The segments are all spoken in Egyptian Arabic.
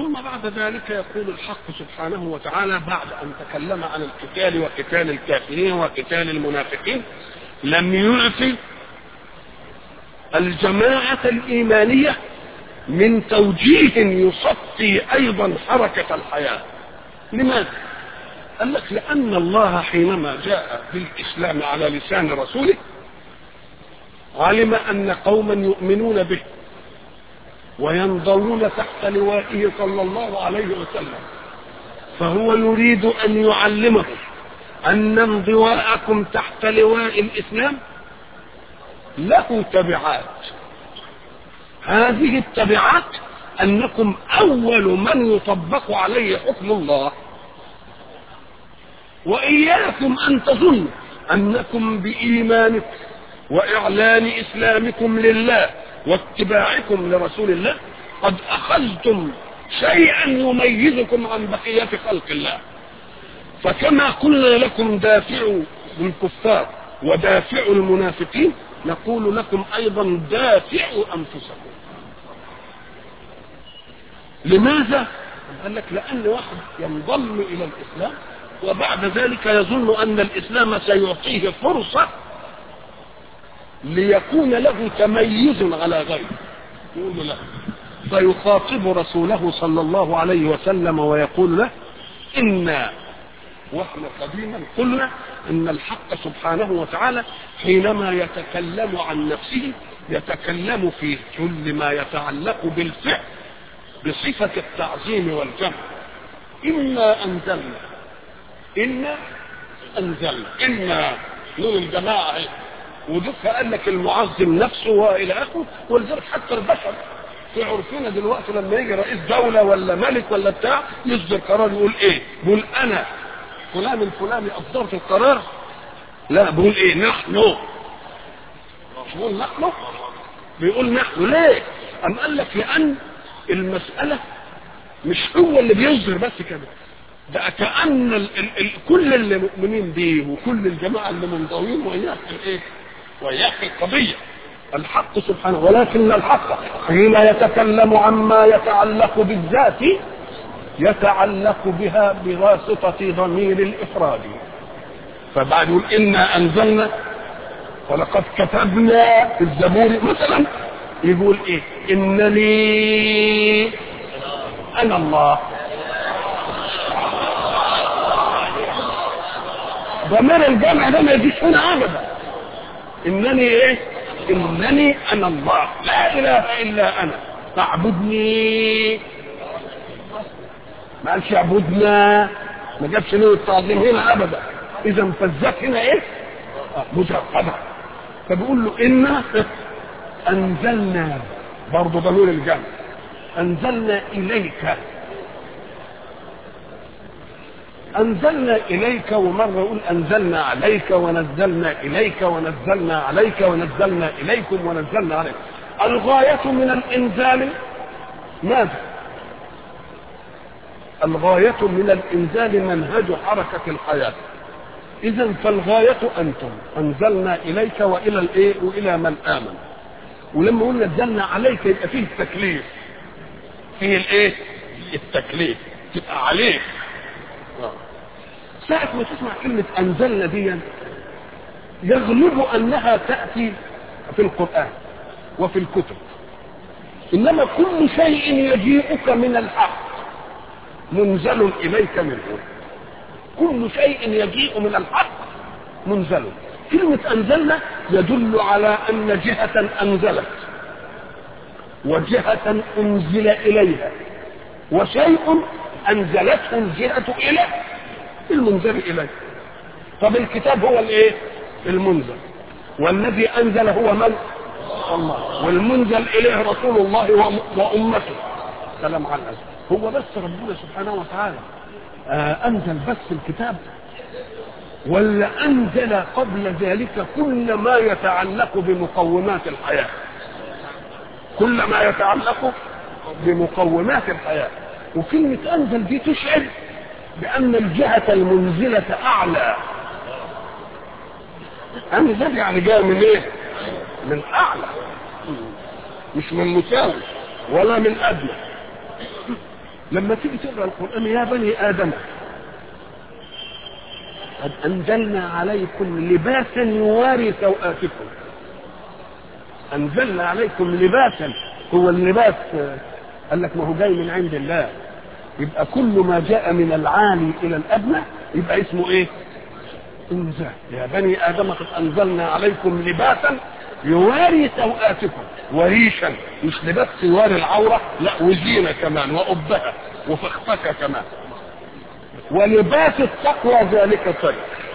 ثم بعد ذلك يقول الحق سبحانه وتعالى بعد أن تكلم عن القتال وقتال الكافرين وقتال المنافقين لم يعطي الجماعة الإيمانية من توجيه يصفي أيضا حركة الحياة لماذا؟ قال لك لأن الله حينما جاء بالإسلام على لسان رسوله علم أن قوما يؤمنون به وينضوون تحت لوائه صلى الله عليه وسلم فهو يريد أن يعلمهم أن انضواءكم تحت لواء الإسلام له تبعات هذه التبعات أنكم أول من يطبق عليه حكم الله وإياكم أن تظنوا أنكم بإيمانكم وإعلان إسلامكم لله واتباعكم لرسول الله قد أخذتم شيئا يميزكم عن بقية خلق الله فكما قلنا لكم دافعوا الكفار ودافعوا المنافقين نقول لكم أيضا دافعوا أنفسكم لماذا؟ قال لك لأن واحد ينضم إلى الإسلام وبعد ذلك يظن أن الإسلام سيعطيه فرصة ليكون له تميز على غيره يقول له فيخاطب رسوله صلى الله عليه وسلم ويقول له إنا واحنا قديما قلنا ان الحق سبحانه وتعالى حينما يتكلم عن نفسه يتكلم في كل ما يتعلق بالفعل بصفة التعظيم والجمع إنا أنزلنا إنا أنزلنا إنا نون الجماعة اهي ودك قال لك المعظم نفسه والى اخره ولذلك حتى البشر في عرفنا دلوقتي لما يجي رئيس دولة ولا ملك ولا بتاع يصدر قرار يقول ايه؟ بيقول انا فلان الفلاني اصدرت القرار لا بيقول ايه؟ نحن مش بيقول نحن بيقول نحن ليه؟ أم قال لك لأن المسألة مش هو اللي بيصدر بس كده ده كأن ال ال ال كل اللي مؤمنين بيه وكل الجماعة اللي منضوين وياه الايه؟ وياه القضية الحق سبحانه ولكن الحق حين يتكلم عما يتعلق بالذات يتعلق بها بواسطة ضمير الإفراد فبعد يقول إنا أنزلنا ولقد كتبنا في الزبور مثلا يقول إيه إنني أنا الله ضمير الجمع ده ما يجيش هنا أبدا إنني إيه إنني أنا الله لا إله إلا أنا فاعبدني ما قالش اعبدنا ما جابش نوع التعظيم هنا ابدا اذا فالذات هنا ايه مجرده فبيقول له انا انزلنا برضه ضمير الجمع انزلنا اليك انزلنا اليك ومره يقول انزلنا عليك ونزلنا اليك ونزلنا عليك ونزلنا اليكم ونزلنا عليكم الغايه من الانزال ماذا الغاية من الإنزال منهج حركة الحياة إذا فالغاية أنتم أنزلنا إليك وإلى الإيه وإلى من آمن ولما قلنا نزلنا عليك يبقى فيه التكليف فيه الإيه التكليف تبقى عليك ساعة ما تسمع كلمة أنزلنا دي يغلب أنها تأتي في القرآن وفي الكتب إنما كل شيء يجيئك من الحق منزل إليك منه كل شيء يجيء من الحق منزل كلمة أنزلنا يدل على أن جهة أنزلت وجهة أنزل إليها وشيء أنزلته الجهة إلى المنزل إليه طب الكتاب هو الإيه؟ المنزل والذي أنزل هو من؟ الله والمنزل إليه رسول الله وأمته سلام على الأزل هو بس ربنا سبحانه وتعالى آه انزل بس الكتاب ولا انزل قبل ذلك كل ما يتعلق بمقومات الحياه كل ما يتعلق بمقومات الحياه وكلمه انزل دي تشعر بان الجهه المنزله اعلى انزل يعني جاء من ايه من اعلى مش من مساوي ولا من ادنى لما تيجي تقرا القران يا بني ادم قد انزلنا عليكم لباسا يواري سوآتكم انزلنا عليكم لباسا هو اللباس قال لك ما هو جاي من عند الله يبقى كل ما جاء من العالي الى الادنى يبقى اسمه ايه انزال يا بني ادم قد انزلنا عليكم لباسا يواري سوآتكم وريشا مش لبس يواري العورة لا وزينة كمان وأبها وفخفكة كمان ولباس التقوى ذلك خير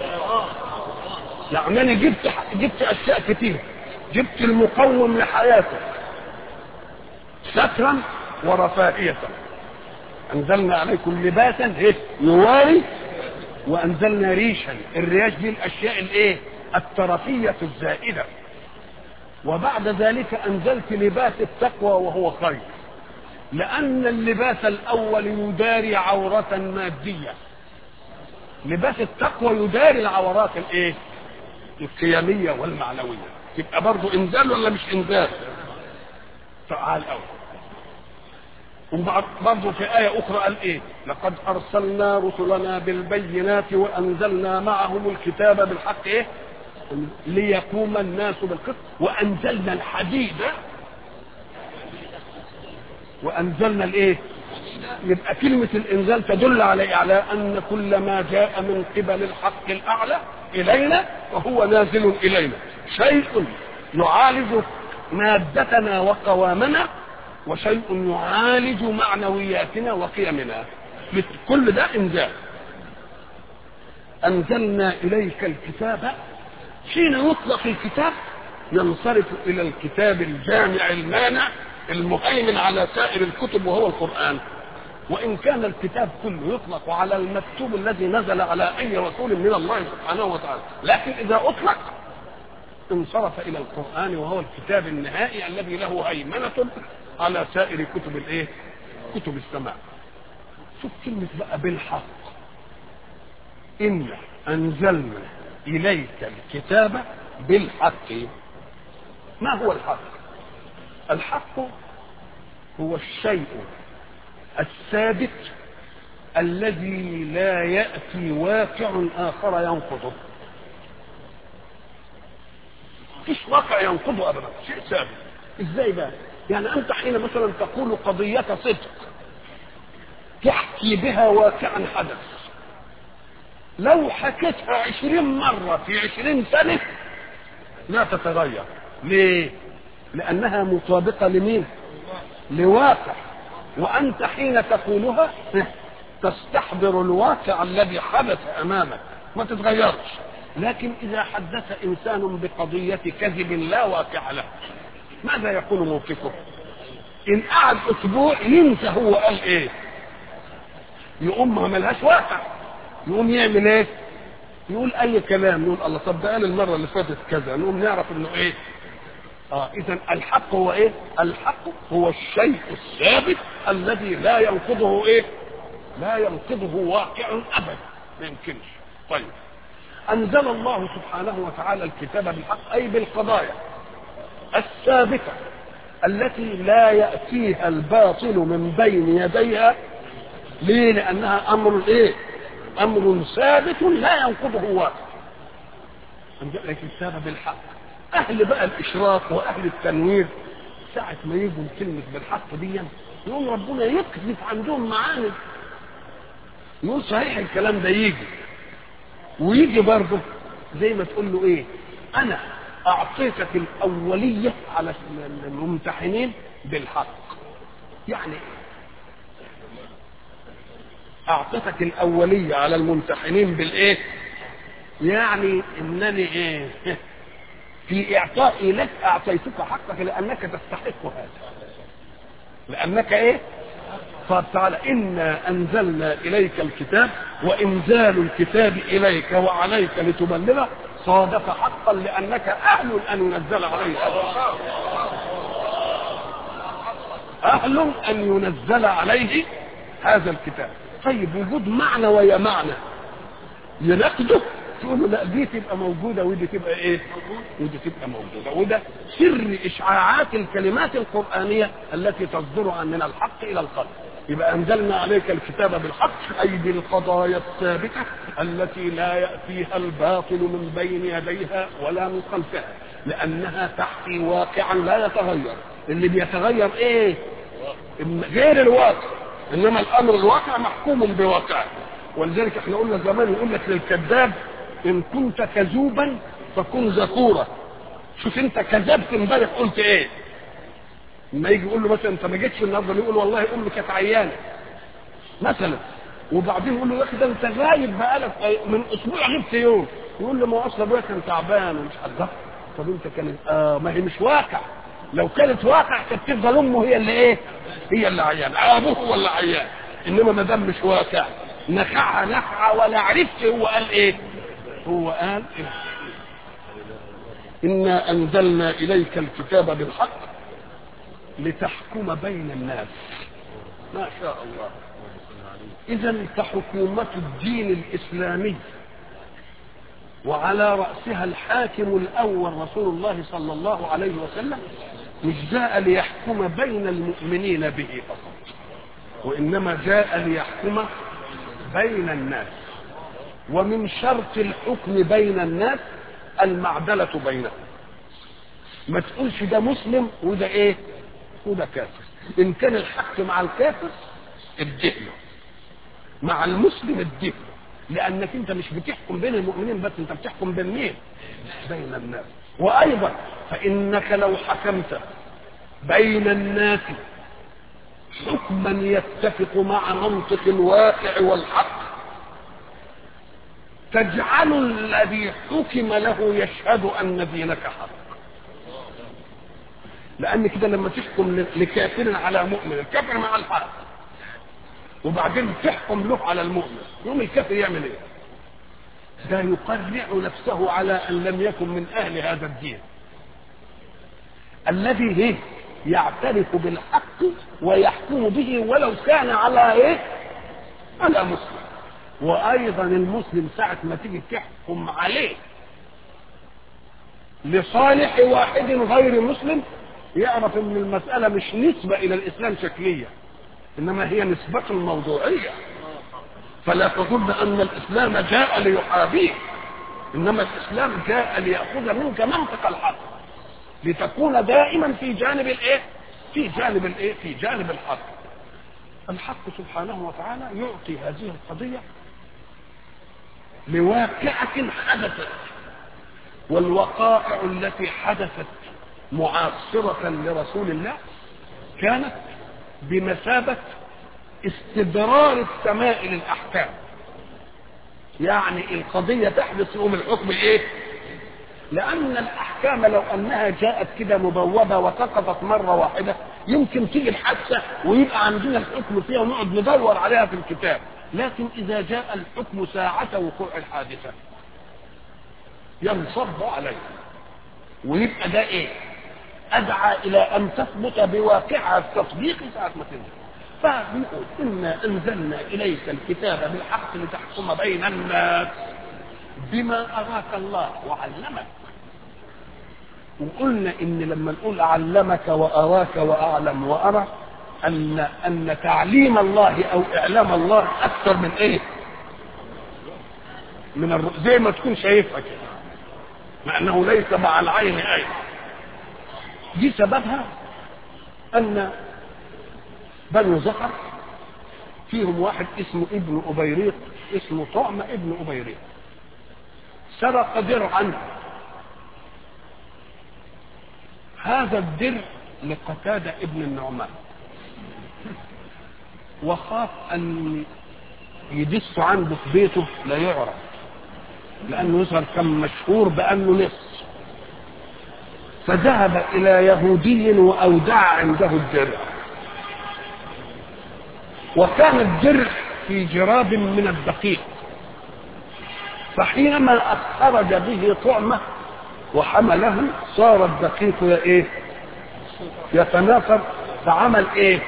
يعني انا جبت جبت اشياء كتير جبت المقوم لحياتك سترا ورفاهية انزلنا عليكم لباسا ايه يواري وانزلنا ريشا الرياش دي الاشياء الايه الترفية الزائدة وبعد ذلك انزلت لباس التقوى وهو خير لان اللباس الاول يداري عورة مادية لباس التقوى يداري العورات الايه القيمية والمعنوية يبقى برضه انزال ولا مش انزال تعال اول وبرضه في آية أخرى قال إيه؟ لقد أرسلنا رسلنا بالبينات وأنزلنا معهم الكتاب بالحق إيه؟ ليقوم الناس بالقسط وأنزلنا الحديد وأنزلنا الإيه؟ يبقى كلمة الإنزال تدل على على أن كل ما جاء من قبل الحق الأعلى إلينا فهو نازل إلينا شيء يعالج مادتنا وقوامنا وشيء يعالج معنوياتنا وقيمنا كل ده انزال انزلنا اليك الكتاب حين يطلق الكتاب ينصرف الى الكتاب الجامع المانع المهيمن على سائر الكتب وهو القران وان كان الكتاب كله يطلق على المكتوب الذي نزل على اي رسول من الله سبحانه وتعالى لكن اذا اطلق انصرف الى القران وهو الكتاب النهائي الذي له هيمنه على سائر كتب الايه كتب السماء شوف كلمة بقى بالحق إن أنزلنا إليك الكتاب بالحق ما هو الحق الحق هو الشيء الثابت الذي لا يأتي واقع آخر ينقضه مفيش واقع ينقضه أبدا شيء ثابت ازاي بقى يعني انت حين مثلا تقول قضية صدق تحكي بها واقعا حدث لو حكيتها عشرين مرة في عشرين سنة لا تتغير ليه لانها مطابقة لمين لواقع وانت حين تقولها تستحضر الواقع الذي حدث امامك ما تتغيرش لكن اذا حدث انسان بقضية كذب لا واقع له ماذا يكون موقفه ان قعد اسبوع ينسى هو قال ايه يقوم ما عملهاش واقع يقوم يعمل ايه يقول اي كلام يقول الله طب ده قال المره اللي فاتت كذا نقوم نعرف انه ايه اه اذا الحق هو ايه الحق هو الشيء الثابت الذي لا ينقضه ايه لا ينقضه واقع ابدا ما يمكنش طيب انزل الله سبحانه وتعالى الكتاب بالحق اي بالقضايا الثابتة التي لا يأتيها الباطل من بين يديها ليه لأنها أمر إيه أمر ثابت لا ينقضه واقع لك الكتاب بالحق أهل بقى الإشراق وأهل التنوير ساعة ما يجوا كلمة بالحق دي يقوم ربنا يكذب عندهم معاني يقول صحيح الكلام ده يجي ويجي برضه زي ما تقول له ايه انا اعطيتك الاوليه على الممتحنين بالحق يعني اعطيتك الاوليه على الممتحنين بالايه يعني انني ايه في اعطائي لك اعطيتك حقك لانك تستحق هذا لانك ايه قال تعالى انا انزلنا اليك الكتاب وانزال الكتاب اليك وعليك لتبلغه صادف حقا لانك اهل ان ينزل عليه اهل ان ينزل عليه هذا الكتاب طيب وجود معنى ويا معنى ينقده تقول له لا دي تبقى موجوده ودي تبقى ايه؟ ودي تبقى موجوده وده سر اشعاعات الكلمات القرانيه التي تصدر عن من الحق الى القلب يبقى انزلنا عليك الكتاب بالحق اي بالقضايا الثابته التي لا ياتيها الباطل من بين يديها ولا من خلفها لانها تحكي واقعا لا يتغير اللي بيتغير ايه غير الواقع انما الامر الواقع محكوم بواقعه ولذلك احنا قلنا زمان يقول لك للكذاب ان كنت كذوبا فكن ذكورا شوف انت كذبت امبارح قلت ايه لما يجي يقول له مثلا انت ما جيتش النهارده يقول والله امي كانت عيانه مثلا وبعدين يقول له يا اخي ده انت غايب بقالك من اسبوع غبت يوم يقول له ما هو اصل ابويا كان تعبان ومش عارف طب انت كانت اه ما هي مش واقع لو كانت واقع كانت تفضل امه هي اللي ايه؟ هي اللي عيان ابوه هو اللي عيان انما ما دام مش واقع نخعها نخعه ولا عرفت هو قال ايه؟ هو قال إيه؟ إنا أنزلنا إليك الكتاب بالحق لتحكم بين الناس ما شاء الله إذا فحكومة الدين الإسلامي وعلى رأسها الحاكم الأول رسول الله صلى الله عليه وسلم مش جاء ليحكم بين المؤمنين به فقط وإنما جاء ليحكم بين الناس ومن شرط الحكم بين الناس المعدلة بينهم ما تقولش ده مسلم وده ايه وده كافر ان كان الحق مع الكافر ادهله مع المسلم ادهله لانك انت مش بتحكم بين المؤمنين بس انت بتحكم بين مين بين الناس وايضا فانك لو حكمت بين الناس حكما يتفق مع منطق الواقع والحق تجعل الذي حكم له يشهد ان دينك حق لان كده لما تحكم لكافر على مؤمن الكافر مع الحق وبعدين تحكم له على المؤمن يوم الكافر يعمل ايه ده يقرع نفسه على ان لم يكن من اهل هذا الدين الذي ايه يعترف بالحق ويحكم به ولو كان على ايه على مسلم وايضا المسلم ساعه ما تيجي تحكم عليه لصالح واحد غير مسلم يعرف ان المساله مش نسبه الى الاسلام شكليه انما هي نسبه الموضوعيه فلا تظن ان الاسلام جاء ليحابيك انما الاسلام جاء لياخذ منك منطق الحق لتكون دائما في جانب الايه في جانب الايه في جانب الحق الحق سبحانه وتعالى يعطي هذه القضيه لواقعة حدثت والوقائع التي حدثت معاصرة لرسول الله كانت بمثابة استبرار السماء للأحكام يعني القضية تحدث يوم الحكم ايه لأن الأحكام لو أنها جاءت كده مبوبة وسقطت مرة واحدة يمكن تيجي الحادثة ويبقى عندنا الحكم فيها ونقعد ندور عليها في الكتاب لكن إذا جاء الحكم ساعة وقوع الحادثة ينصب عليه ويبقى ده إيه؟ أدعى إلى أن تثبت بواقعها التطبيق ساعة ما تنزل فبنقول إنا أنزلنا إليك الكتاب بالحق لتحكم بين الناس بما أراك الله وعلمك وقلنا إن لما نقول علمك وأراك وأعلم وأرى ان ان تعليم الله او اعلام الله اكثر من ايه من الر... زي ما تكون شايفها كده مع انه ليس مع العين اي دي سببها ان بنو زفر فيهم واحد اسمه ابن ابيريق اسمه طعم ابن ابيريق سرق درعا هذا الدرع لقتاده ابن النعمان وخاف ان يدس عنده في بيته لا يعرف لانه يظهر كان مشهور بانه لص فذهب الى يهودي واودع عنده الدرع وكان الدرع في جراب من الدقيق فحينما خرج به طعمه وحمله صار الدقيق ايه يتناثر فعمل ايه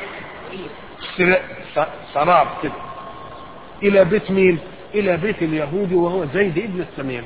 سراب كده الى بيت مين الى بيت اليهودي وهو زيد ابن السمين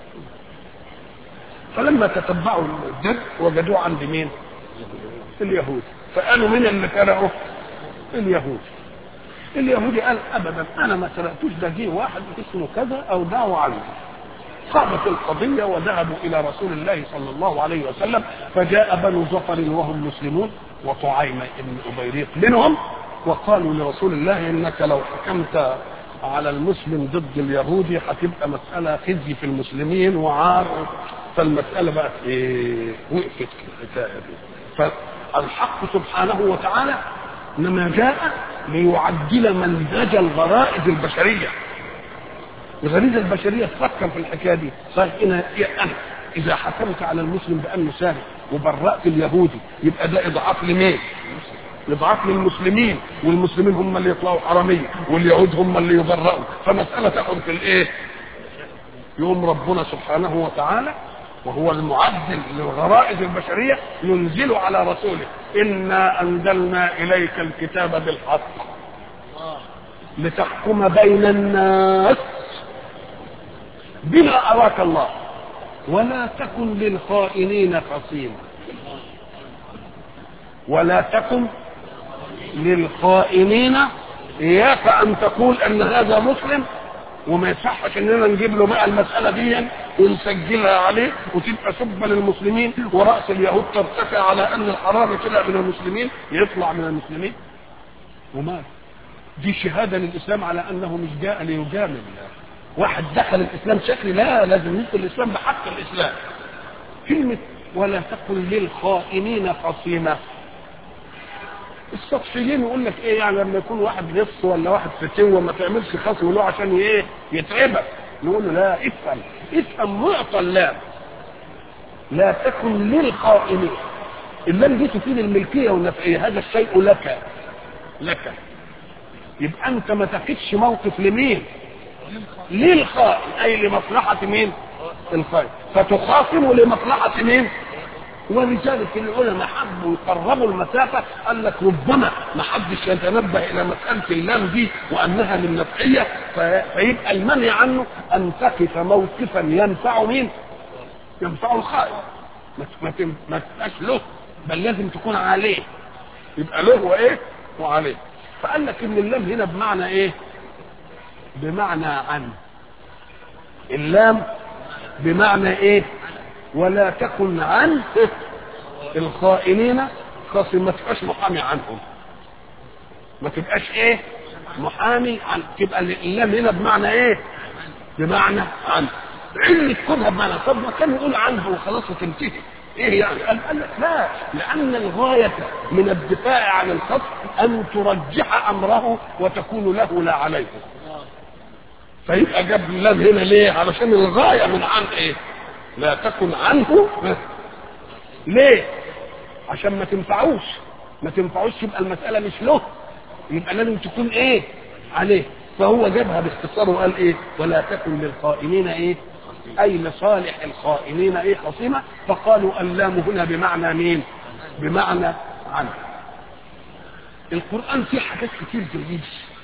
فلما تتبعوا الدر وجدوه عند مين اليهود فقالوا مين اللي سرقه اليهود اليهودي قال ابدا انا ما سرقتوش ده جه واحد اسمه كذا او دعوا عنه صعبت القضية وذهبوا إلى رسول الله صلى الله عليه وسلم فجاء بنو زفر وهم مسلمون وطعيمة بن أبيريق منهم وقالوا لرسول الله إنك لو حكمت على المسلم ضد اليهودي هتبقى مسألة خزي في المسلمين وعار فالمسألة بقت إيه وقفت في الحكاية دي فالحق سبحانه وتعالى إنما جاء ليعدل منهج الغرائز البشرية الغريزه البشريه تفكر في الحكايه دي صحيح انا انا اذا حكمت على المسلم بانه سارق وبرأت اليهودي يبقى ده اضعاف لمين؟ اضعاف للمسلمين والمسلمين هم اللي يطلعوا حراميه واليهود هم اللي يبرأوا فمساله تاخذ في الايه؟ يوم ربنا سبحانه وتعالى وهو المعدل للغرائز البشريه ينزل على رسوله انا انزلنا اليك الكتاب بالحق لتحكم بين الناس بما أراك الله ولا تكن للخائنين خصيما ولا تكن للخائنين إياك أن تقول أن هذا مسلم وما يصحش اننا نجيب له بقى المساله دي ونسجلها عليه وتبقى سبه للمسلمين وراس اليهود ترتفع على ان الحرام طلع من المسلمين يطلع من المسلمين وما دي شهاده للاسلام على انه مش جاء ليجامل واحد دخل الاسلام شكلي لا لازم يدخل الاسلام بحق الاسلام كلمه ولا تكن للخائنين خصيما السطحيين يقول لك ايه يعني لما يكون واحد نص ولا واحد فتوه ما تعملش خصم له عشان ايه يتعبك نقول له لا افهم افهم معطى اللام لا تكن للخائنين اللام دي تفيد الملكيه والنفعيه هذا الشيء لك لك يبقى انت ما تاخدش موقف لمين للخائن اي لمصلحه مين الخائن فتخاصم لمصلحه مين ولذلك العلماء حبوا يقربوا المسافة قال لك ربما ما حدش يتنبه إلى مسألة اللام دي وأنها للنفعية فيبقى المنع عنه أن تقف موقفا ينفع مين؟ ينفع الخائن ما ما تبقاش له بل لازم تكون عليه يبقى له وإيه؟ وعليه فقال لك إن اللام هنا بمعنى إيه؟ بمعنى عن اللام بمعنى إيه؟ ولا تكن عن الخائنين خاصم ما تبقاش محامي عنهم ما تبقاش ايه محامي عن تبقى اللام هنا بمعنى ايه بمعنى عن علة كونها بمعنى طب ما كان يقول عنه وخلاص وتنتهي ايه يعني قال, قال لك لا لان الغاية من الدفاع عن الخصم ان ترجح امره وتكون له لا عليه فيبقى جاب اللام هنا ليه علشان الغاية من عن ايه لا تكن عنه ليه عشان ما تنفعوش ما تنفعوش يبقى المسألة مش له يبقى لازم تكون ايه عليه فهو جابها باختصار وقال ايه ولا تكن للخائنين ايه اي لصالح الخائنين ايه خصيمة فقالوا اللام هنا بمعنى مين بمعنى عنه القرآن فيه حاجات كتير زي دي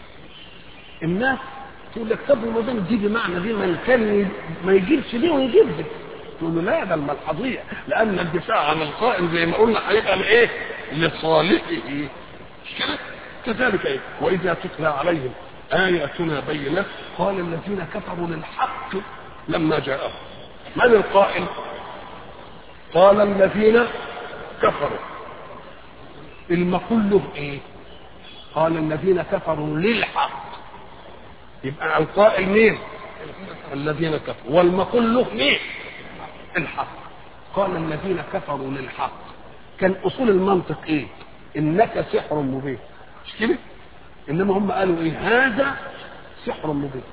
الناس تقول لك طب ما دام دي بمعنى دي ما كان ما يجيبش دي ويجيب دي تقول له لا ده الملحظيه لان الدفاع عن القائم زي ما قلنا هيبقى لايه؟ لصالحه مش كده؟ كذلك ايه؟ واذا تتلى عليهم اياتنا بينات قال الذين كفروا للحق لما جاءهم من القائل؟ قال الذين كفروا المقول له ايه؟ قال الذين كفروا للحق يبقى القائل مين؟ الذين كفروا والمقول له مين؟ الحق قال الذين كفروا للحق كان اصول المنطق ايه انك سحر مبين مش كده انما هم قالوا ايه هذا سحر مبين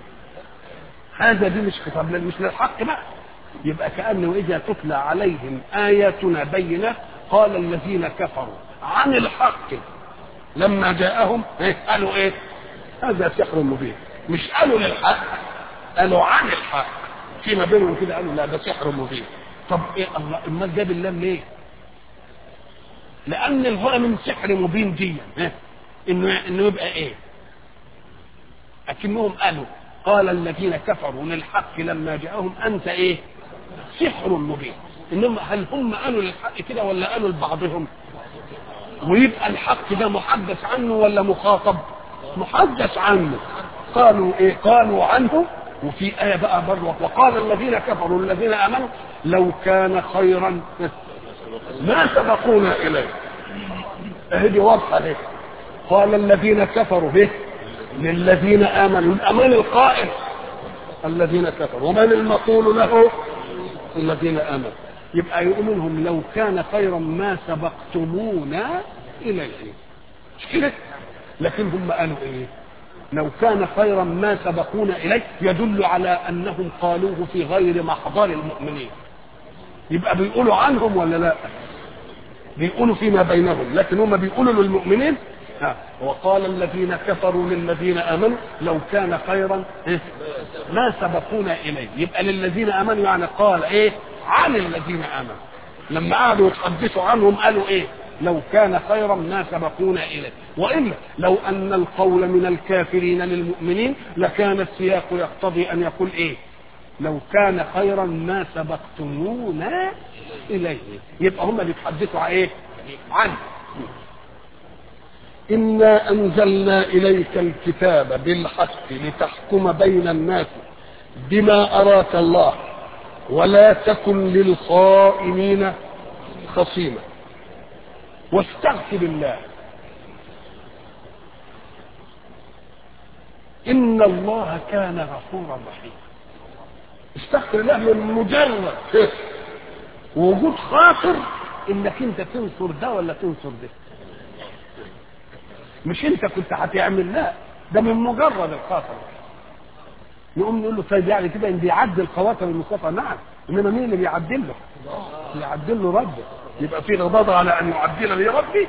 هذا دي مش خطاب مش للحق بقى يبقى كانه اذا تتلى عليهم اياتنا بينه قال الذين كفروا عن الحق لما جاءهم إيه؟ قالوا ايه هذا سحر مبين مش قالوا للحق قالوا عن الحق فيما بينهم كده قالوا لا ده سحر مبين طب ايه الله امال جاب اللام ليه لان الغايه من سحر مبين دي إيه؟ انه انه يبقى ايه اكنهم قالوا قال الذين كفروا للحق لما جاءهم انت ايه سحر مبين انما هل هم قالوا للحق كده ولا قالوا لبعضهم ويبقى الحق ده محدث عنه ولا مخاطب محدث عنه قالوا ايه قالوا عنه وفي آية بقى برضه وقال الذين كفروا الذين آمنوا لو كان خيرا ما سبقونا إليه اهدي واضحة اهي قال الذين كفروا به للذين آمنوا الأمان القائل الذين كفروا ومن المقول له الذين آمنوا يبقى يقولوا لهم لو كان خيرا ما سبقتمونا إليه مش كده لكن هم قالوا ايه لو كان خيرا ما سبقونا اليه يدل على انهم قالوه في غير محضر المؤمنين يبقى بيقولوا عنهم ولا لا بيقولوا فيما بينهم لكن هم بيقولوا للمؤمنين ها وقال الذين كفروا للذين امنوا لو كان خيرا إيه؟ ما سبقونا اليه يبقى للذين امنوا يعني قال ايه عن الذين امنوا لما قعدوا يتحدثوا عنهم قالوا ايه لو كان خيرا ما سبقونا اليه والا لو ان القول من الكافرين للمؤمنين لكان السياق يقتضي ان يقول ايه لو كان خيرا ما سبقتمونا اليه يبقى هم بيتحدثوا عن ايه عنه انا انزلنا اليك الكتاب بالحق لتحكم بين الناس بما اراك الله ولا تكن للخائنين خصيما واستغفر الله ان الله كان غفورا رحيما استغفر الله من مجرد وجود خاطر انك انت تنصر ده ولا تنصر ده مش انت كنت هتعمل لا ده من مجرد الخاطر نقوم نقول له طيب يعني كده ان بيعدل خواطر المصطفى نعم انما مين اللي بيعدل له؟ بيعدل له ربه يبقى في غضاضة على ان يعدل لي ربي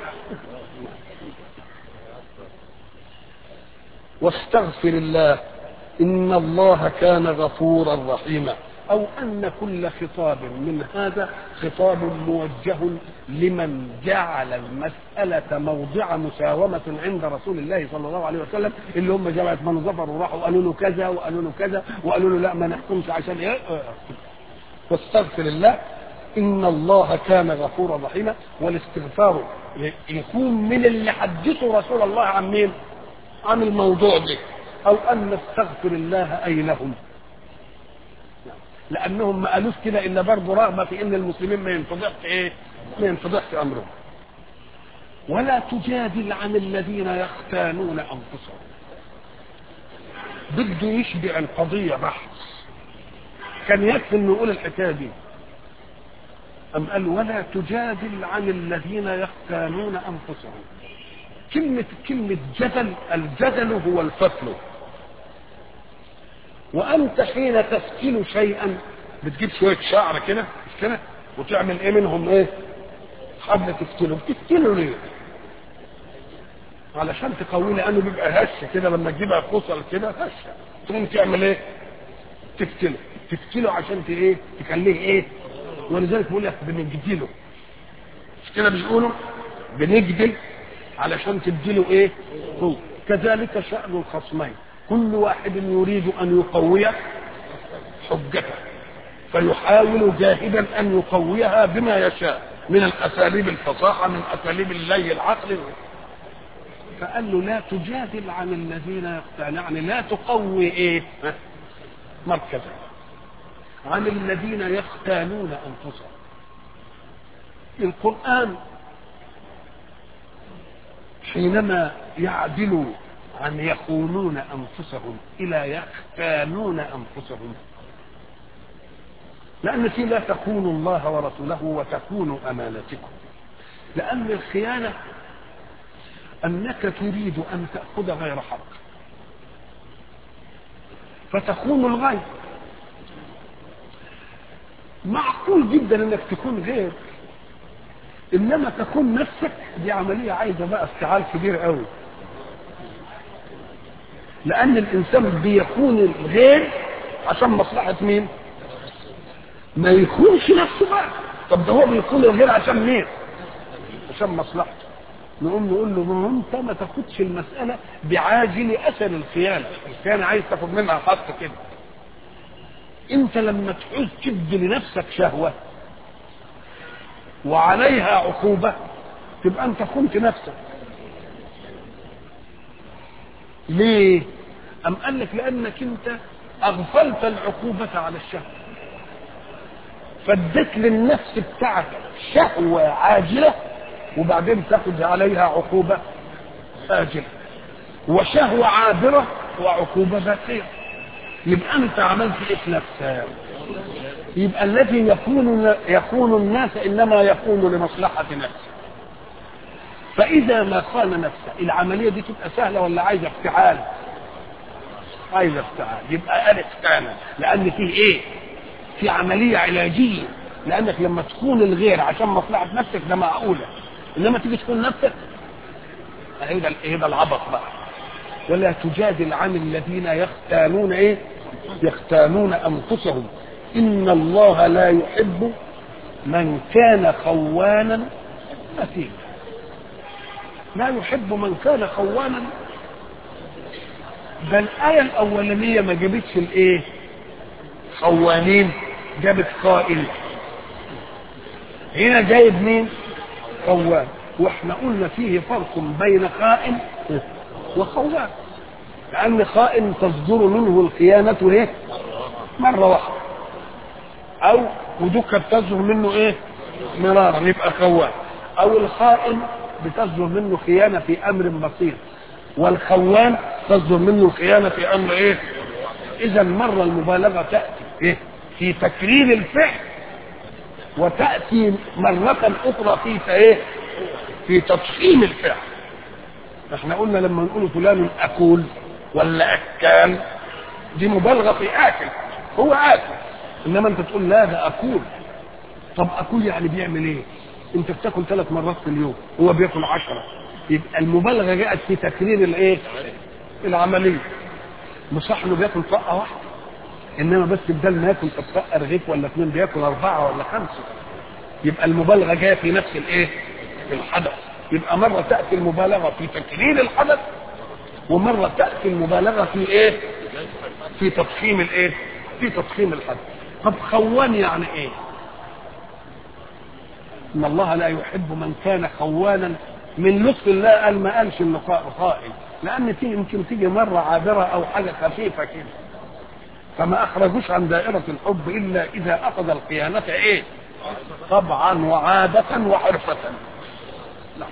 واستغفر الله ان الله كان غفورا رحيما او ان كل خطاب من هذا خطاب موجه لمن جعل المسألة موضع مساومة عند رسول الله صلى الله عليه وسلم اللي هم جماعة من ظفر وراحوا قالوا له كذا وقالوا له كذا وقالوا له لا ما نحكمش عشان ايه واستغفر الله ان الله كان غفورا رحيما والاستغفار يكون من اللي حدثوا رسول الله عن مين عن الموضوع ده او ان نستغفر الله اي لهم لانهم ما قالوش كده الا برضه رغبه في ان المسلمين ما ينفضحش ايه ما ينفضحش امرهم ولا تجادل عن الذين يختانون انفسهم بده يشبع القضيه بحث كان يكفي انه يقول الحكايه دي أم قال ولا تجادل عن الذين يختانون أنفسهم كلمة كلمة جدل الجدل هو الفتل وأنت حين تفتل شيئا بتجيب شوية شعر كده مش كده وتعمل إيه منهم إيه؟ حبل تفتله بتفتله ليه؟ علشان تقويه لأنه بيبقى هش كده لما تجيبها فصل كده هش تقوم تعمل إيه؟ تفتله تفتله عشان ايه؟ تخليه إيه؟ ولذلك بيقول لك بنجدله مش كده بيقولوا بنجدل علشان تديله ايه هو كذلك شأن الخصمين كل واحد يريد ان يقوي حجته فيحاول جاهدا ان يقويها بما يشاء من الاساليب الفصاحه من اساليب اللي العقل فقال له لا تجادل عن الذين يقتلون يعني لا تقوي ايه مركزا عن الذين يختانون انفسهم القران حينما يعدل عن يخونون انفسهم الى يختانون انفسهم لان في لا تخونوا الله ورسوله وتخونوا امانتكم لان الخيانه انك تريد ان تاخذ غير حق فتخون الغير معقول جدا انك تكون غير انما تكون نفسك دي عمليه عايزه بقى افتعال كبير قوي لان الانسان بيكون الغير عشان مصلحه مين ما يكونش نفسه بقى طب ده هو بيكون الغير عشان مين عشان مصلحته نقوم نقول له ما انت ما تاخدش المساله بعاجل اثر الخيانه الخيانه عايز تاخد منها حق كده انت لما تعوز تدي لنفسك شهوه وعليها عقوبه تبقى انت خنت نفسك ليه أم قال لك لأنك أنت أغفلت العقوبة على الشهوة فاديت للنفس بتاعتك شهوة عاجلة وبعدين تاخذ عليها عقوبة آجلة وشهوة عابرة وعقوبة باقية يبقى أنت عملت إيه في نفسك يبقى الذي يكون يكون الناس إنما يكون لمصلحة نفسه فإذا ما خان نفسه العملية دي تبقى سهلة ولا عايزة افتعال عايزة افتعال يبقى ألف كان لأن فيه إيه في عملية علاجية لأنك لما تكون الغير عشان مصلحة نفسك ده معقولة إنما تيجي تكون نفسك هيدا هيدا العبط بقى ولا تجادل عن الذين يختانون ايه يختانون انفسهم ان الله لا يحب من كان خوانا اثيما لا يحب من كان خوانا ده الآية الأولانية ما جابتش الإيه؟ خوانين جابت خائن هنا جايب مين؟ خوان واحنا قلنا فيه فرق بين خائن وخوان لأن خائن تصدر منه الخيانة إيه؟ مرة واحدة أو ودك بتصدر منه إيه؟ مرارا يبقى خوان أو الخائن بتصدر منه خيانة في أمر بسيط والخوان تصدر منه الخيانة في أمر إيه؟ إذا مرة المبالغة تأتي إيه؟ في تكرير الفعل وتأتي مرة أخرى في إيه؟ في تضخيم الفعل احنا قلنا لما نقول فلان أكول ولا أكال دي مبالغة في آكل هو آكل إنما أنت تقول لا ده أكول طب أكول يعني بيعمل إيه؟ أنت بتاكل ثلاث مرات في اليوم هو بياكل عشرة يبقى المبالغة جاءت في تكرير الإيه؟ العملية مش صح إنه بياكل طاقة واحدة إنما بس بدل ما ياكل طاقة رغيف ولا اثنين بياكل أربعة ولا خمسة يبقى المبالغة جاية في نفس الإيه؟ الحدث يبقى مرة تأتي المبالغة في تكرير الحدث ومرة تأتي المبالغة في ايه في تضخيم الايه في تضخيم الحدث طب خوان يعني ايه ان الله لا يحب من كان خوانا من لطف الله قال ما قالش انه خائن لان في يمكن تيجي مرة عابرة او حاجة خفيفة كده فما اخرجوش عن دائرة الحب الا اذا اخذ الخيانة ايه طبعا وعادة وحرفة لا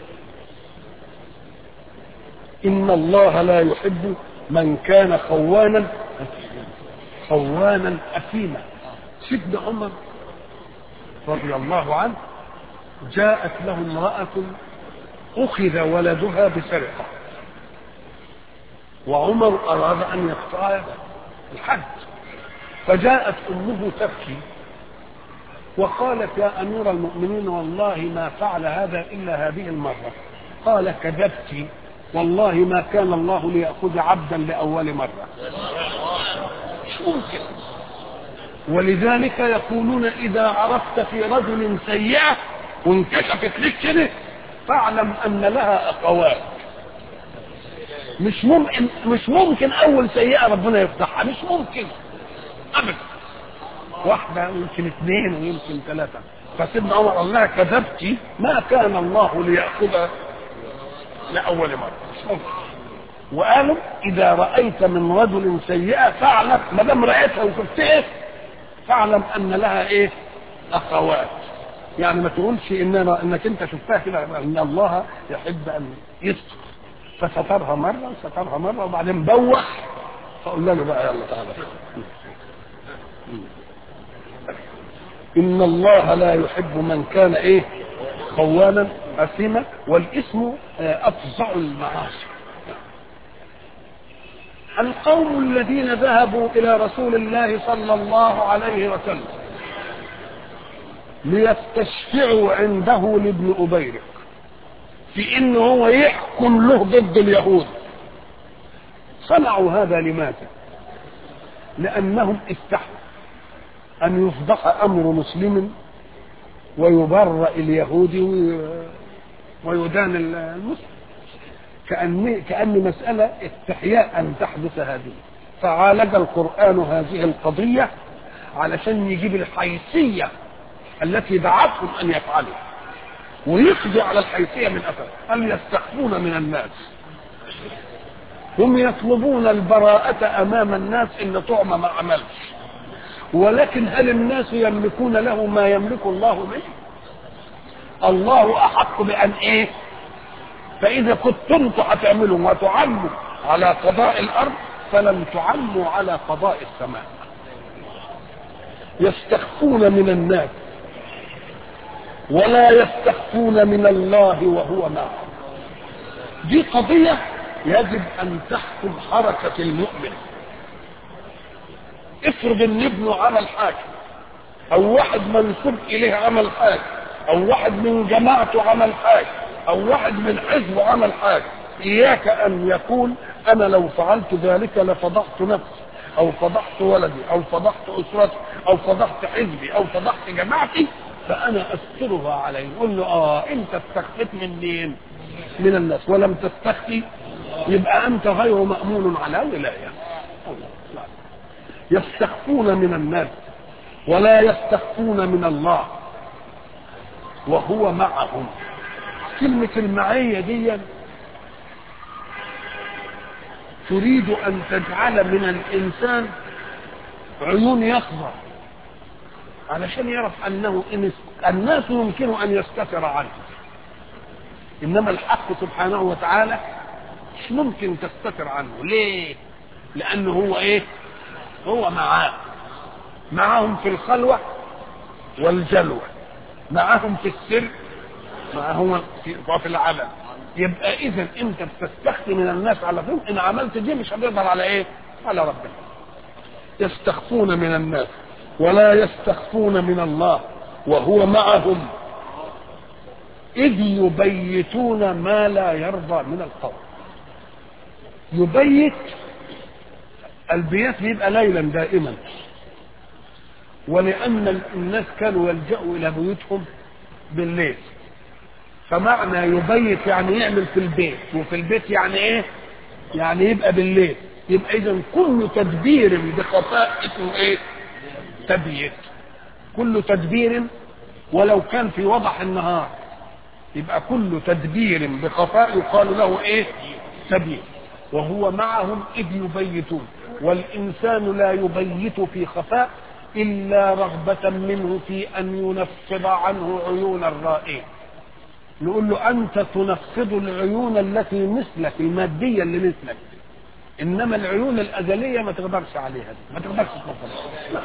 إن الله لا يحب من كان خوانا خوانا أثيما سيدنا عمر رضي الله عنه جاءت له امرأة أخذ ولدها بسرقة وعمر أراد أن يقطع الحد فجاءت أمه تبكي وقالت يا أمير المؤمنين والله ما فعل هذا إلا هذه المرة قال كذبت والله ما كان الله ليأخذ عبدا لأول مرة مش ممكن ولذلك يقولون إذا عرفت في رجل سيئة وانكشفت لك كده فاعلم أن لها أخوات مش ممكن مش ممكن أول سيئة ربنا يفتحها مش ممكن أبدا واحدة ويمكن اثنين ويمكن ثلاثة فسيدنا عمر قال لها كذبتي ما كان الله ليأخذ لأول مرة مش ممكن وقالوا إذا رأيت من رجل سيئة فاعلم ما دام رأيتها وشفتها فاعلم أن لها إيه؟ أخوات يعني ما تقولش إن أنا إنك أنت شفتها كده إن الله يحب أن يستر فسترها مرة وسترها مرة وبعدين بوح فقلنا له بقى يلا تعالى إن الله لا يحب من كان إيه خوانا أثيما والاسم أفظع المعاصي القوم الذين ذهبوا إلى رسول الله صلى الله عليه وسلم ليستشفعوا عنده لابن أبيرق في إنه هو يحكم له ضد اليهود صنعوا هذا لماذا؟ لأنهم استحوا أن يفضح أمر مسلم ويبرأ اليهودي ويدان المسلم كأن كأن مسألة استحياء أن تحدث هذه فعالج القرآن هذه القضية علشان يجيب الحيثية التي دعتهم أن يفعلوا ويقضي على الحيثية من أثر هل يستخفون من الناس هم يطلبون البراءة أمام الناس إن طعم ما عملش ولكن هل الناس يملكون له ما يملك الله منه الله أحق بأن إيه فإذا كنتم هتعملوا وتعموا على قضاء الأرض فلن تعموا على قضاء السماء يستخفون من الناس ولا يستخفون من الله وهو معهم دي قضية يجب أن تحكم حركة المؤمن افرض ان ابنه عمل حاجة او واحد منسوب اليه عمل حاجة او واحد من جماعته عمل حاجة او واحد من حزبه عمل حاجة اياك ان يقول انا لو فعلت ذلك لفضحت نفسي او فضحت ولدي او فضحت اسرتي او فضحت حزبي او فضحت جماعتي فانا استرها عليه يقول له اه انت استخفيت من مين من الناس ولم تستخفي يبقى انت غير مامون على ولايه يستخفون من الناس ولا يستخفون من الله وهو معهم كلمة المعية دي تريد أن تجعل من الإنسان عيون يخضع علشان يعرف أنه إن الناس يمكن أن يستتر عنه إنما الحق سبحانه وتعالى مش ممكن تستتر عنه ليه؟ لأنه هو إيه؟ هو معاه معاهم في الخلوة والجلوة معاهم في السر معاهم في في العلن يبقى اذا انت بتستخفي من الناس على طول ان عملت دي مش هتقدر على ايه على ربنا يستخفون من الناس ولا يستخفون من الله وهو معهم اذ يبيتون ما لا يرضى من القول يبيت البيات بيبقى ليلا دائما ولان الناس كانوا يلجأوا الى بيوتهم بالليل فمعنى يبيت يعني يعمل في البيت وفي البيت يعني ايه يعني يبقى بالليل يبقى اذا كل تدبير بخفاء اسمه ايه تبييت كل تدبير ولو كان في وضح النهار يبقى كل تدبير بخفاء يقال له ايه تبييت وهو معهم اذ يبيتون والانسان لا يبيت في خفاء الا رغبه منه في ان ينفض عنه عيون الرائين نقول له انت تنفض العيون التي مثلك الماديه اللي مثلك انما العيون الازليه ما تقدرش عليها دي. ما تقدرش تنفضها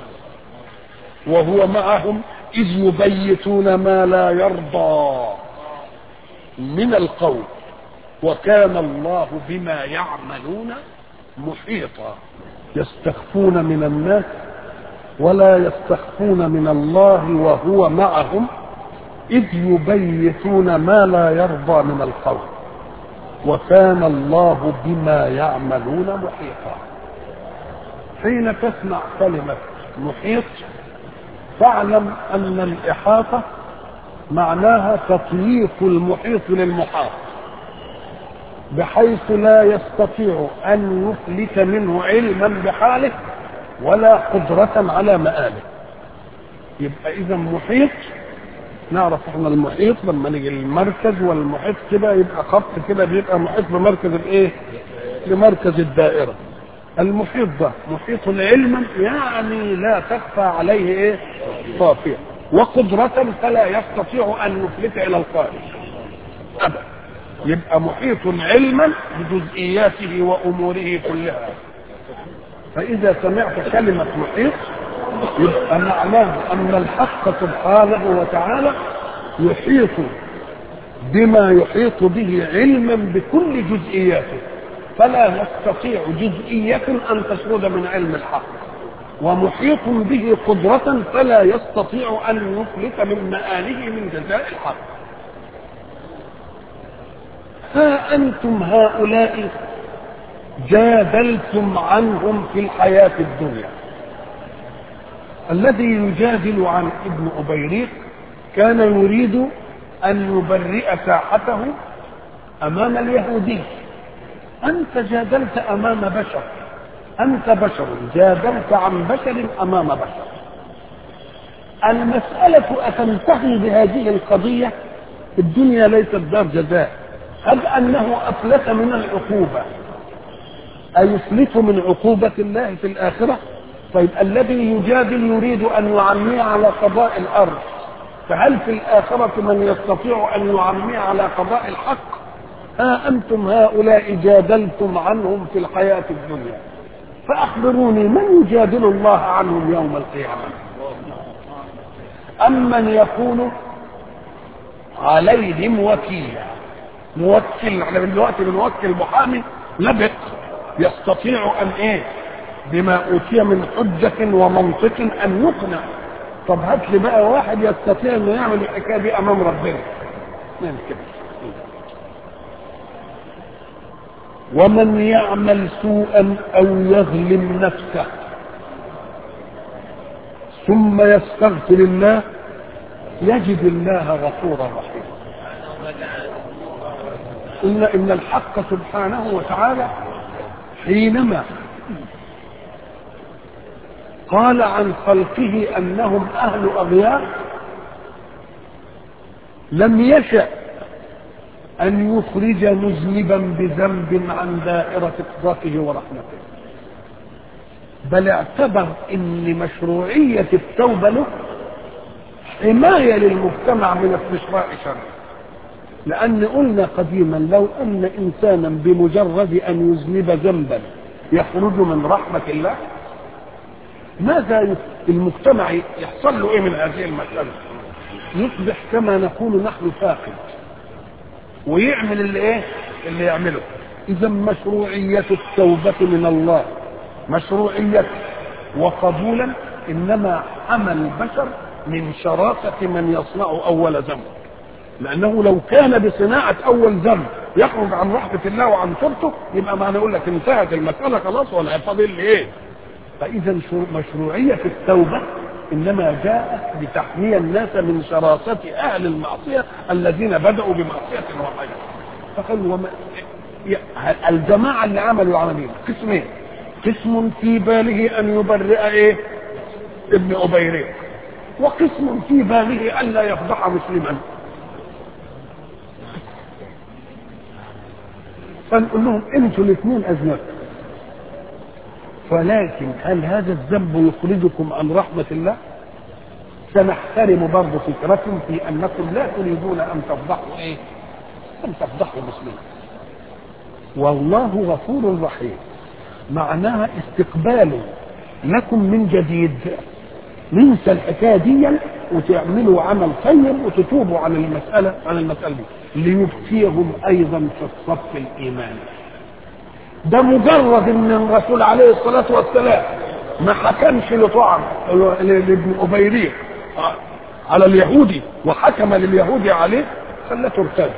وهو معهم اذ يبيتون ما لا يرضى من القول وكان الله بما يعملون محيطا يستخفون من الناس ولا يستخفون من الله وهو معهم إذ يبيتون ما لا يرضى من القول وكان الله بما يعملون محيطا حين تسمع كلمة محيط فاعلم أن الإحاطة معناها تطييق المحيط للمحاط بحيث لا يستطيع أن يفلت منه علما بحاله ولا قدرة على مآله يبقى إذا محيط نعرف احنا المحيط لما نيجي المركز والمحيط كده يبقى خط كده بيبقى محيط بمركز الايه؟ بمركز الدائرة المحيط ده محيط علما يعني لا تخفى عليه ايه؟ خافية وقدرة فلا يستطيع ان يفلت الى الخارج ابدا يبقى محيط علما بجزئياته واموره كلها فاذا سمعت كلمه محيط يبقى معناه ان الحق سبحانه وتعالى يحيط بما يحيط به علما بكل جزئياته فلا يستطيع جزئية أن تسرد من علم الحق ومحيط به قدرة فلا يستطيع أن يفلت من مآله من جزاء الحق ها أنتم هؤلاء جادلتم عنهم في الحياة الدنيا الذي يجادل عن ابن أبيريق كان يريد أن يبرئ ساحته أمام اليهودي أنت جادلت أمام بشر أنت بشر جادلت عن بشر أمام بشر المسألة أتنتهي بهذه القضية الدنيا ليست دار جزاء هل أنه أفلت من العقوبة أيفلت من عقوبة الله في الآخرة طيب الذي يجادل يريد أن يعمي على قضاء الأرض فهل في الآخرة من يستطيع أن يعمي على قضاء الحق ها أنتم هؤلاء جادلتم عنهم في الحياة الدنيا فأخبروني من يجادل الله عنهم يوم القيامة أمن يكون عليهم وكيلا موكل احنا دلوقتي بنوكل محامي لبق يستطيع ان ايه بما اوتي من حجة ومنطق ان يقنع طب هات لي بقى واحد يستطيع انه يعمل الحكايه دي امام ربنا ممكن ومن يعمل سوءا او يظلم نفسه ثم يستغفر الله يجد الله غفورا رحيما إن إن الحق سبحانه وتعالى حينما قال عن خلقه أنهم أهل أغيار لم يشأ أن يخرج مذنبا بذنب عن دائرة قدرته ورحمته بل اعتبر ان مشروعية التوبة له حماية للمجتمع من استشراء شره لأن قلنا قديما لو أن إنسانا بمجرد أن يذنب ذنبا يخرج من رحمة الله ماذا المجتمع يحصل له إيه من هذه المسألة؟ يصبح كما نقول نحن فاقد ويعمل اللي إيه؟ اللي يعمله إذا مشروعية التوبة من الله مشروعية وقبولا إنما حمى البشر من شراسة من يصنع أول ذنب لأنه لو كان بصناعة أول ذنب يخرج عن رحمة الله وعن صورته يبقى ما نقول لك انتهت المسألة خلاص ولا فاضل لي إيه؟ فإذا مشروعية التوبة إنما جاءت لتحمي الناس من شراسة أهل المعصية الذين بدأوا بمعصية وخير فقالوا وما الجماعة اللي عملوا العملية قسمين قسم في باله أن يبرئ إيه؟ ابن أبيريق وقسم في باله ألا يفضح مسلما فنقول لهم انتوا الاثنين اذنبتم ولكن هل هذا الذنب يخرجكم عن رحمة الله؟ سنحترم برضه فكركم في انكم لا تريدون ان تفضحوا ايه؟ ان تفضحوا مسلما. والله غفور رحيم. معناها استقبال لكم من جديد. ننسى الحكايه دي وتعملوا عمل طيب وتتوبوا عن المساله عن المساله دي ليبقيهم ايضا في الصف الايماني. ده مجرد ان الرسول عليه الصلاه والسلام ما حكمش لطعم لابن ابيريق على اليهودي وحكم لليهودي عليه خلته ارتد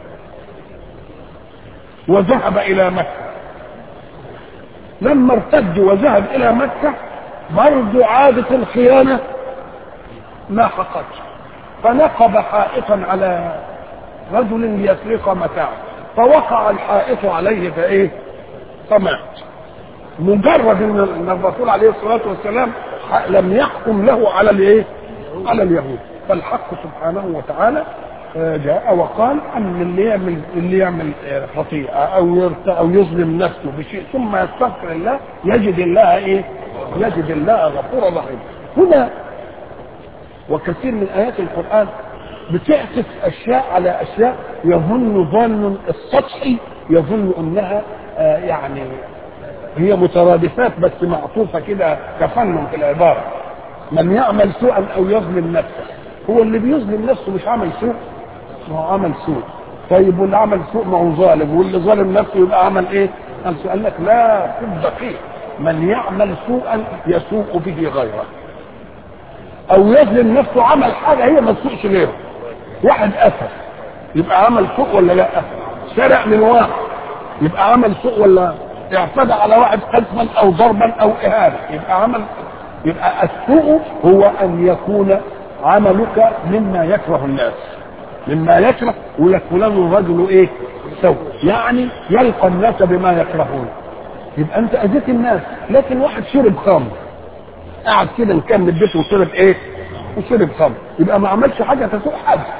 وذهب الى مكه لما ارتد وذهب الى مكه برضه عادة الخيانة ما حقتش فنقب حائطا على رجل ليسرق متاعه فوقع الحائط عليه فايه فمات مجرد ان الرسول عليه الصلاه والسلام لم يحكم له على الايه على اليهود فالحق سبحانه وتعالى جاء وقال ان اللي يعمل اللي يعمل خطيئه او يرت او يظلم نفسه بشيء ثم يستغفر الله يجد الله ايه؟ يجد الله غفورا رحيما. هنا وكثير من ايات القران بتعكس اشياء على اشياء يظن ظن السطحي يظن انها آه يعني هي مترادفات بس معطوفه كده كفن في العباره. من يعمل سوءا او يظلم نفسه هو اللي بيظلم نفسه مش عمل سوء ما هو عمل سوء طيب واللي عمل سوء ما هو ظالم واللي ظالم نفسه يبقى عمل ايه؟ قال قال لك لا في الدقيق من يعمل سوءا يسوء به غيره او يظلم نفسه عمل حاجه هي ما تسوءش غيره واحد قتل يبقى عمل سوء ولا لا؟ سرق من واحد يبقى عمل سوء ولا اعتدى على واحد قذفا او ضربا او اهانه يبقى عمل يبقى السوء هو ان يكون عملك مما يكره الناس مما يكره ويقول فلان الرجل ايه سوء يعني يلقى الناس بما يكرهون يبقى انت اذيت الناس لكن واحد شرب خمر قعد كده كان من بيته وشرب ايه وشرب خمر يبقى ما عملش حاجه تسوء حد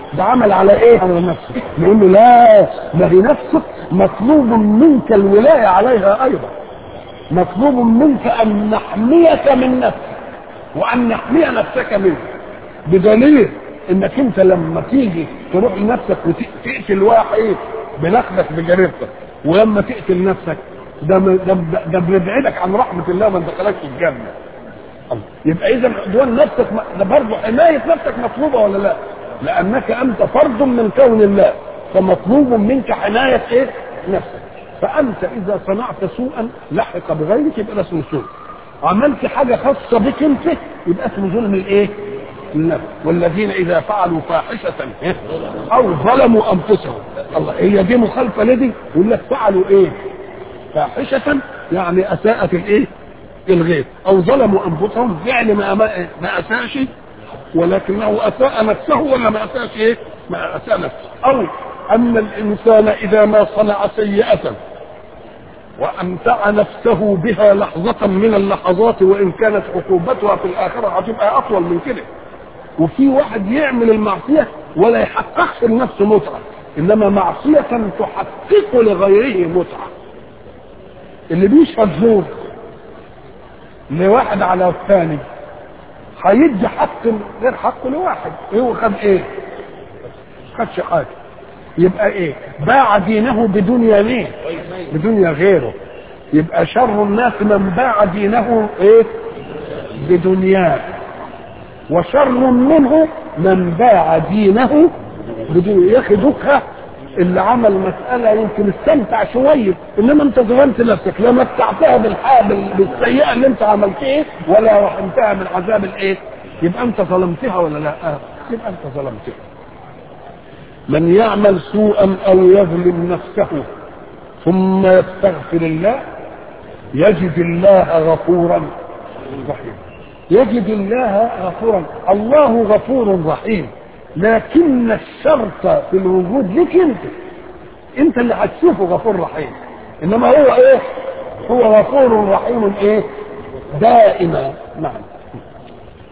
ده عمل على ايه على نفسه نقول له لا ما هي نفسك مطلوب منك الولايه عليها ايضا مطلوب منك ان نحميك من نفسك وان نحمي نفسك منه بدليل انك انت لما تيجي تروح لنفسك وتقتل واحد بنخلك بجريرتك ولما تقتل نفسك ده ده ده بيبعدك عن رحمه الله ما دخلكش الجنه يبقى اذا عدوان نفسك ده برضه حمايه نفسك مطلوبه ولا لا؟ لانك انت فرد من كون الله فمطلوب منك حمايه ايه؟ نفسك فانت اذا صنعت سوءا لحق بغيرك يبقى ده اسمه سوء عملت حاجه خاصه بك انت يبقى اسمه ظلم الايه؟ النفس والذين اذا فعلوا فاحشه او ظلموا انفسهم الله هي دي مخالفه لدي يقول لك فعلوا ايه؟ فاحشه يعني اساءت الايه؟ الغير او ظلموا انفسهم فعل ما ما اساءش ولكنه اساء نفسه ولا ما اساءش ايه؟ ما اساء نفسه او ان الانسان اذا ما صنع سيئه وامتع نفسه بها لحظه من اللحظات وان كانت عقوبتها في الاخره هتبقى اطول من كده وفي واحد يعمل المعصيه ولا يحققش لنفسه متعه انما معصيه تحقق لغيره متعه اللي بيشهد زور لواحد على الثاني هيدي حق غير حقه لواحد هو خد ايه خدش حاجه يبقى ايه باع دينه بدنيا مين بدنيا غيره يبقى شر الناس من باع دينه ايه بدنياه وشر منه من باع دينه بدون ياخدك اللي عمل مسألة يمكن استمتع شوية إنما أنت ظلمت نفسك لا متعتها بالحال بالسيئة اللي أنت عملتها ولا رحمتها من عذاب الإيه؟ يبقى أنت ظلمتها ولا لا؟ آه. يبقى أنت ظلمتها. من يعمل سوءا أو يظلم نفسه ثم يستغفر الله يجد الله غفورا رحيما. يجد الله غفورا، الله غفور رحيم. لكن الشرط في الوجود لك انت انت اللي هتشوفه غفور رحيم انما هو ايه هو غفور رحيم ايه دائما نعم